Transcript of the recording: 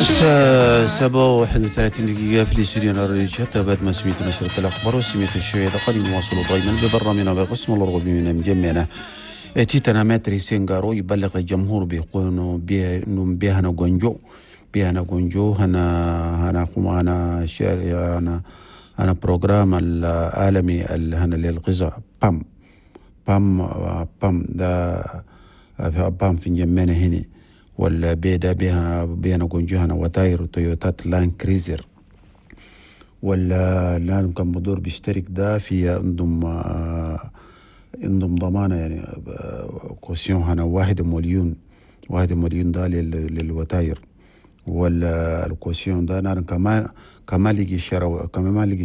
الساعة سبعة واحد وثلاثين دقيقة في الاستوديو الرجال بعد ما سميت نشرة الأخبار وسميت الشوية قد نواصل دائما ببرنامجنا بقسم الرغب من مجمعنا تيتنا ماتري سينغارو يبلغ الجمهور بيقولوا بيهنا غونجو بيهنا غونجو هنا هنا خما هنا شارع هنا هنا بروجرام العالمي هنا للغذاء بام بام بام ده بام في جمعنا هنا ولا بيدا بها بينا جونجوهنا وتاير تويوتات لان كريزر ولا لان كان بدور بيشترك ده في عندهم عندهم ضمانة يعني كوسيون هنا واحد مليون واحد مليون ده للوتاير ولا الكوسيون ده نار كمان كمان لقي شراء كمان ما لقي